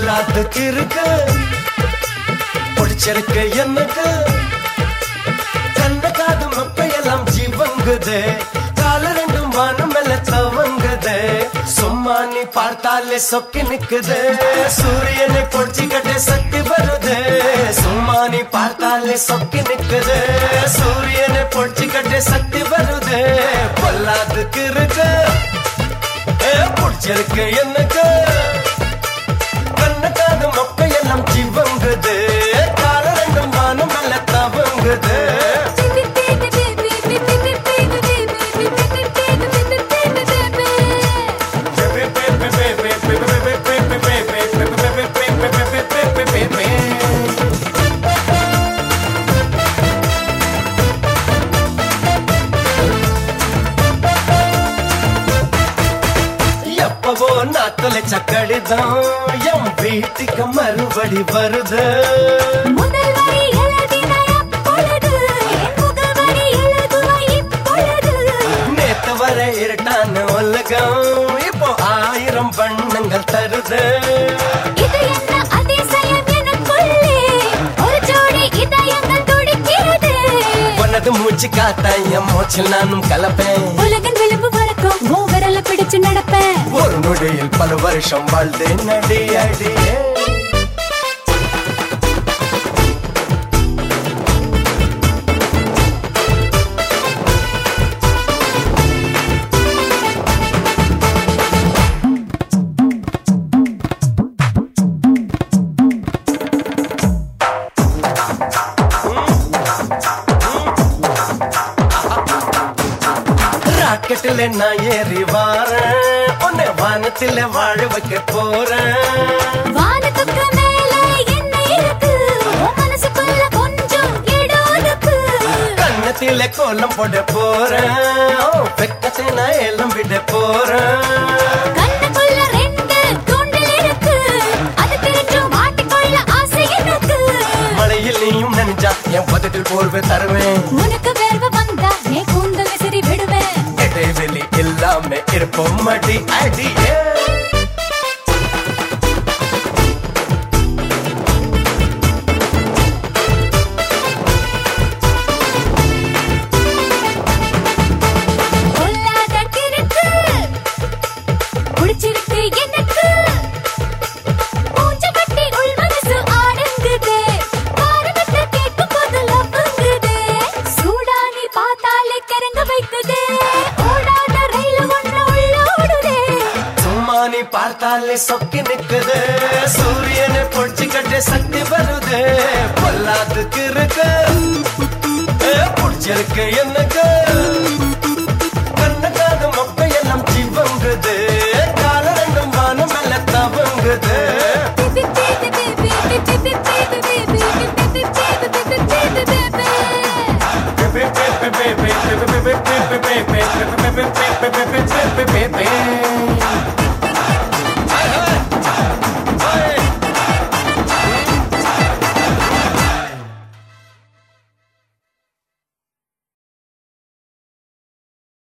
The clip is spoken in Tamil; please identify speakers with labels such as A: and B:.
A: பொல்லாத்துக்கு இருக்கு பிடிச்சிருக்கு எனக்கு கண்ண காது மப்பையெல்லாம் ஜீவங்குது கால ரெண்டும் வானம் மேல தவங்குது சும்மா நீ பார்த்தாலே சொக்கி நிக்குது சூரியனை பொடிச்சுக்கிட்டு சக்தி வருது சும்மா நீ பார்த்தாலே சொக்கி நிக்குது சூரியனை பொடிச்சுக்கிட்டு சக்தி வருது பொல்லாதுக்கு இருக்கு ஏ, பிடிச்சிருக்கு எனக்கு கண்ண காது மப்பையெல்லாம் ஜீவங்குது கால ரெண்டும் வானம் மேல தவங்குது எப்பவோ நாத்துல சக்கடிதான் என் வீட்டுக்கு மறுபடி வருது நேத்து வர இருட்டான உலகம் இப்போ ஆயிரம் வண்ணங்கள் தருது உனது மூச்சு காத்தா என் மூச்சில் நானும் கலப்பேன்
B: உலகன் விளிம்பு வரைக்கும் உன் விரல பிடிச்சு நடப்பேன்
A: ஒரு நொடியில் பல வருஷம் வாழ்ந்து நடி அடியே ராக்கெட்டில் நான் ஏறி வாரேன் உன்னை வானத்தில் வாழ வைக்க போறேன்
B: வானத்துக்கு மேல என்ன இருக்கு உன் மனசுக்குள்ள கொஞ்சம் இடம் இருக்கு
A: கண்ணத்தில கோலம் போட போறேன் ஓ, வெக்கத்தை நான் எல்லாம் விட போறேன்
B: கண்ணுக்குள்ள ரெண்டு தூண்டில் இருக்கு அது பிரிச்சு மாட்டிக்கொள்ள ஆசை எனக்கு
A: மழையில் நீயும் நினைஞ்சா என் பதத்தில் போர்வை தருவேன்
B: உனக்கு வேர்வை வந்தா நீ கூந்தல் விசிறி விடுவேன்
A: இடைவெளி இல்லாம இருப்போம் அடி அடியே
B: பொல்லாத கிறுக்கு புடிச்சிருக்கு எனக்கு மூஞ்ச கட்டி உள் மனசு ஆடுங்குது பாரபத்த கேட்கும் போது லவ்வுங்குது சூடானி பார்த்தாலே கிறங்க வைக்குது ஓடாத ரயில் ஒண்ணு உள்ள ஓடுதே
A: சும்மா நீ பார்த்தாலே சொக்கி நிக்குது சூரியனை பொடிச்சு கட்ட சக்தி வருது பொல்லாதுக்கு இருக்கு ஏ, பிடிச்சிருக்கு எனக்கு கண்ண காது மொக்கையெல்லாம் ஜீவங்குது கால ரெண்டும் வானம் மேல தவங்குது
B: Baby, baby, baby, baby, baby, baby, baby, baby, baby, baby, baby, baby, baby, baby, baby.